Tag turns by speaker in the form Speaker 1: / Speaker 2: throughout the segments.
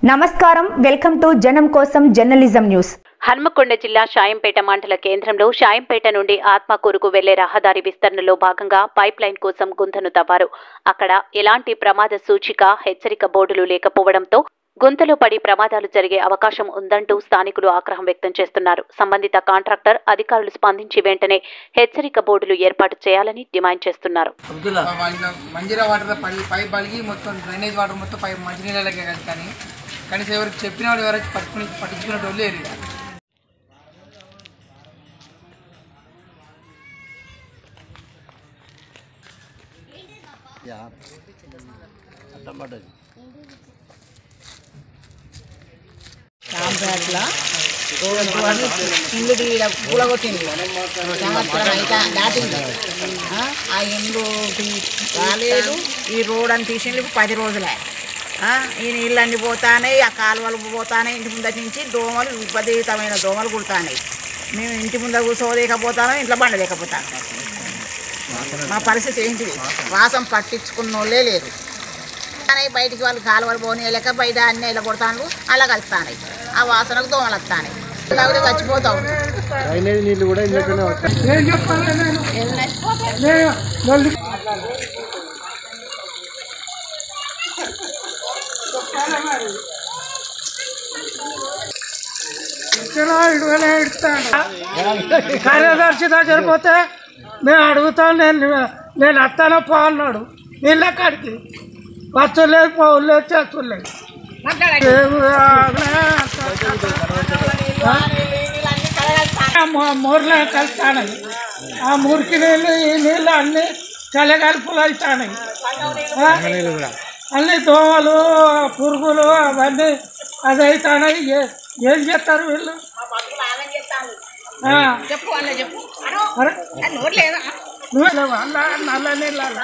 Speaker 1: నమస్కారం welcome to జనం కోసం జర్నలిజం న్యూస్
Speaker 2: హన్మకొండ జిల్లా షాయంపేట మండల కేంద్రంలో షాయంపేట నుండి ఆత్మకూరుకు వెళ్లే రహదారి విస్తరణలో భాగంగా పైప్ లైన్ కోసం గుంతను తవ్వారు అక్కడ ఎలాంటి ప్రమాద సూచిక హెచ్చరిక బోర్డులు లేకపోవడంతో గుంతలో పడి ప్రమాదాలు జరిగే అవకాశం ఉందంటూ స్థానికులు ఆగ్రహం వ్యక్తం చేస్తున్నారు సంబంధిత కాంట్రాక్టర్ అధికారులు స్పందించి వెంటనే హెచ్చరిక బోర్డులు ఏర్పాటు చేయాలని డిమాండ్ చేస్తున్నారు
Speaker 3: అబ్దుల్లా
Speaker 4: వాళ్ళ మంజీరా వాటర్ పడి పైప్ పలిగి మొత్తం డ్రైనేజ్ వాటర్ మొత్తం పైప్ మంచినీళ్ళకే కలిసి కానీ కనీసం ఎవరికి చెప్పిన వాళ్ళు ఎవరైతే పట్టుకుని పట్టించుకునే వాళ్ళు లేరు ఇక.
Speaker 3: అడ్డం పడ్డది
Speaker 5: రాంపేటలో ఇల్లు తీడ కూలగొట్టింది సంవత్సరం అయితే దాటింది ఆ, ఆ ఇల్లు తీ- రాలేదు ఈ రోడ్ అని తీసింది పది రోజులే ఆ, ఈ నీళ్ళన్నీ పోతానే ఆ కాలువలు పోతానే ఇంటి ముందటి నుంచి దోమలు విపరీతమైన దోమలు కుడతాయి మేము ఇంటి ముందర కూర్చోలేకపోతాను ఇంట్లో బండలేకపోతాను మా పరిస్థితి ఏంటిది వాసం పట్టించుకున్న వాళ్ళే లేరు కానీ బయటికి వాళ్ళు కాలువలు పోనీయలేక బయట అన్ని ఇలా కొడతాను అలా కలుస్తాయి ఆ వాసనకు దోమలు వస్తాయి ఇలా కూడా చచ్చిపోతాం
Speaker 3: డ్రైనేజ్ నీళ్ళు కూడా ఇందులోనే వచ్చాయి
Speaker 6: కార్యదర్శి దగ్గర పోతే మేము అడుగుతాం నేను నేను వస్తాను పో అన్నాడు నీళ్ళ కాడికి వచ్చు లేదు పోవు లేదు చేస్తు లేదు మూరలో కలుస్తాను ఆ మురికి నీళ్ళు ఈ నీళ్ళు అన్ని చలిగలుపులు అవుతాయి అన్ని దోమలు పురుగులు అవన్నీ అది అవుతాయి ఏం చేస్తారు వీళ్ళు ఆ. అరే, నువ్వే లేవా? నల్ల- నల్ల నీళ్ళ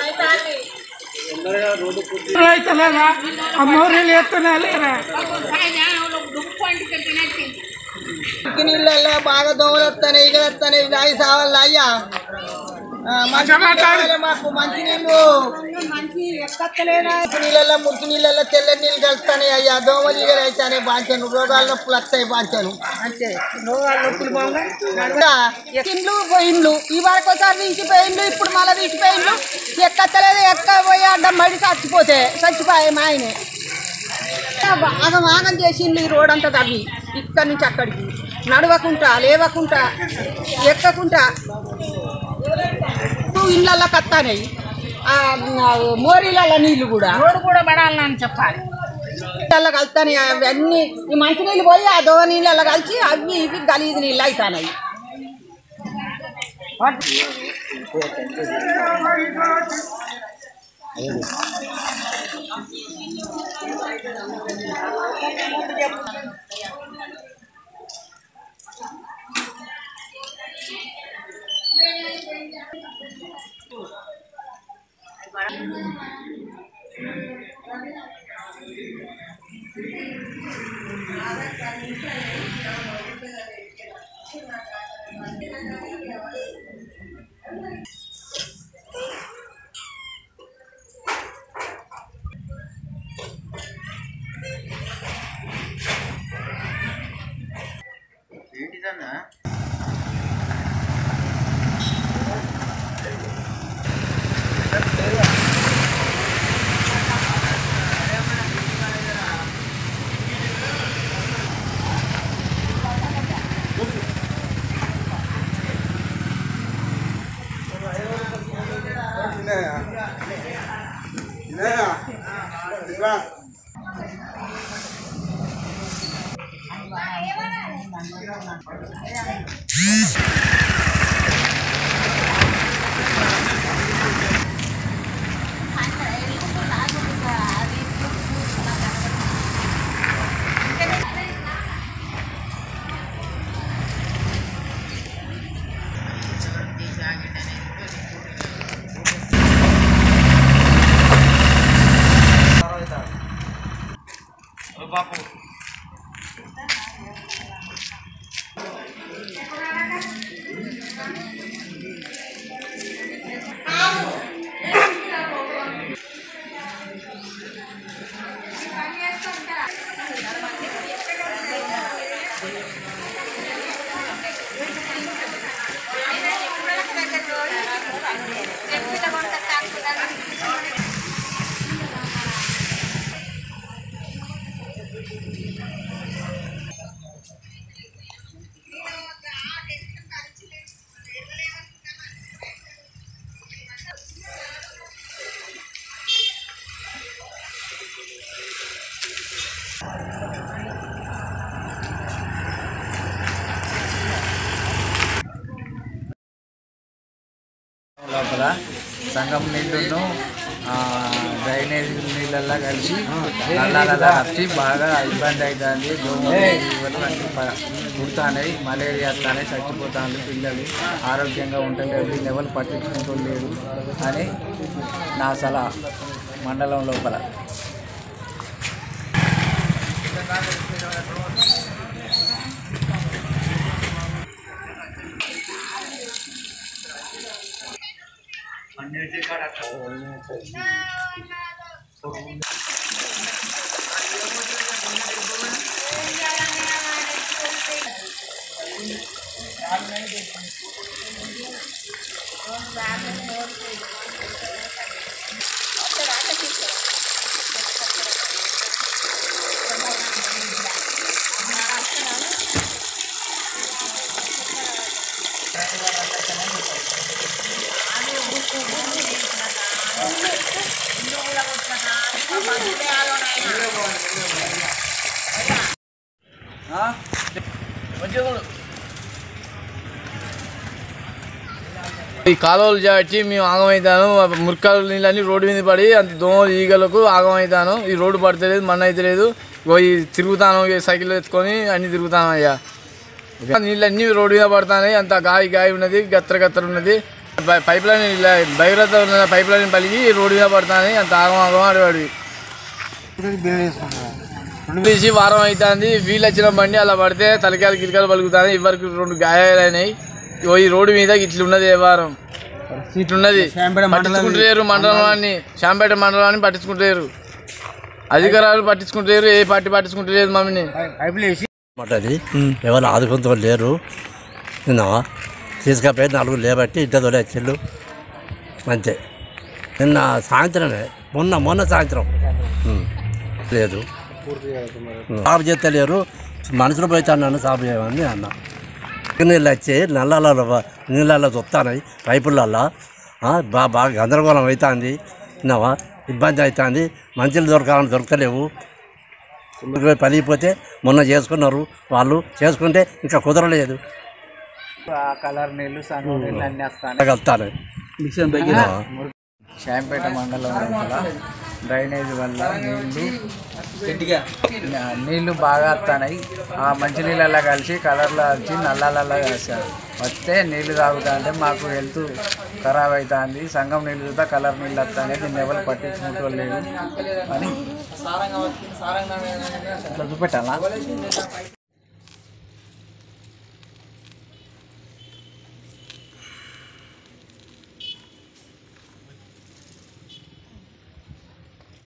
Speaker 6: రైతులేదా ఆ మోరీలు ఎత్తున్నా లేరా
Speaker 4: ఇంటి నీళ్ళల్లో బాగా దోమలు వస్తాయి ఈగలు వస్తాయి దాగి సావాలి అయ్యా ఆ, మంచి నీళ్ళు కావాలి మాకు మంచి నీళ్ళు మంచి నీళ్ళల్లో మురికి నీళ్ళల్లో తెల్లని నీళ్ళు కలుస్తాయి అయ్యా దోమలు ఈగలు అవుతాయి బాంచాను రోగాల నొప్పులు వస్తాయి బాంచాను
Speaker 5: అంతే రోగాలు నొప్పులు బాగా
Speaker 7: ఇండ్లు పోయిండ్లు ఈ వరకు ఒకసారి తీసిపోయిండ్లు ఇప్పుడు మళ్ళీ తీసిపోయిండ్లు ఎక్కలేదు ఎక్క పోయి అడ్డం బయట చచ్చిపోతే చచ్చిపోయాయి మా ఆయనే ఆగం ఆగం చేసిండ్లు ఈ రోడ్ అంతా తవ్వి ఇక్కడి నుంచి అక్కడికి నడవకుంటా లేవకుంటా ఎక్కకుంటా ఇళ్ళల్లో కత్తానాయి ఆ, మోరీలలో నీళ్లు కూడా
Speaker 5: రోడ్డు కూడా పడాలని చెప్పాలి
Speaker 7: నీళ్ళల్లో కలుతాయి అవన్నీ ఈ మంచి నీళ్ళు పోయి ఆ దోవ నీళ్ళల్లో కలిసి అవి ఇవి గలీజు నీళ్ళు అవుతాయి
Speaker 3: లోపల సంగం నీళ్ళను డ్రైనేజ్ నీళ్ళల్లో కలిసి నల్లాలలో వచ్చి బాగా ఇబ్బంది అవుతుంది దోమలు ఈగలు అన్ని ప- పుడుతున్నాయి మలేరియా వస్తాయి చచ్చిపోతాను పిల్లలు ఆరోగ్యంగా ఉండలేదు దీన్ని ఎవరు పట్టించుకుంటూ అని నా సలహా మండలం లోపల
Speaker 8: ఈ కాలువలు చేర్చి మేము ఆగమవుతాను మురికాలు నీళ్ళని రోడ్డు మీద పడి అంత దోమలు ఈగలకు ఆగమవుతాను ఈ రోడ్డు పడతలేదు మన్న అయితే లేదు పోయి తిరుగుతాను ఈ సైకిల్ ఎత్తుకొని అన్ని తిరుగుతాను అయ్యా నీళ్ళు అన్ని రోడ్డు మీద పడతాయి అంత గాయ గాయ ఉన్నది గత్తర గత్తర ఉన్నది పై- పైప్ లైన్ ఇలా భగీరథ ఉన్న పైప్ లైన్ పలిగి రోడ్డు మీద పడతాయి అంత ఆగం ఆగం ఆడవాడు తీసి వారం అవుతుంది వీళ్ళు వచ్చిన బండి అలా పడితే తలకాయలు గిరికాయలు పలుకుతాయి ఇవరికి రెండు గాయాలైనాయి ఇగో ఈ రోడ్డు మీద ఇట్లా ఉన్నది ఏ వారం ఇట్లున్నది పట్టించుకుంటలేరు మండలాన్ని శాంపేట మండలాన్ని పట్టించుకుంటలేరు అధికారులు పట్టించుకుంటలేరు ఏ పార్టీ పట్టించుకుంటలేదు మమ్మల్ని
Speaker 9: పడ్డది ఎవరు ఆదుకుంటూ లేరు విన్నావా తీసుకపోయి నలుగురు లేబట్టి ఇంట తోలేచ్చిళ్ళు అంతే నిన్న సాయంత్రమే మొన్న మొన్న సాయంత్రం ఉం. లేదు సాగు చేస్తలేరు మనుషులు పోయితే అన్నాను సాగు చేయమని అన్న నీళ్ళు వచ్చి నల్లాలలో నీళ్ళల్లో చూస్తాయి పైపులల్లో బాగా బాగా గందరగోళం అవుతుంది విన్నావా ఇబ్బంది అవుతుంది మంచిలు దొరకాలని దొరకలేవు పలిగిపోతే మొన్న చేసుకున్నారు వాళ్ళు చేసుకుంటే ఇంకా కుదరలేదు
Speaker 3: ఆ కలర్ నీళ్ళు సంగం నీళ్ళు అన్నీ వస్తాయి
Speaker 9: వెళ్తాను
Speaker 3: శాంపేట మండలం లోపల డ్రైనేజ్ వల్ల నీళ్లు నా- నీళ్లు బాగా వస్తున్నాయి ఆ మంచి నీళ్ళల్లో కలిసి కలర్లో వచ్చి నల్లాలలో వేస్తారు వస్తే నీళ్లు తాగుతా అంటే మాకు హెల్త్ ఖరాబ్ అవుతుంది సంగం నీళ్ళు చూస్తే కలర్ నీళ్ళు వస్తాయి దీన్ని ఎవరు పట్టించుకుంటూ లేదు అని ఇట్లా చూపెట్టాలా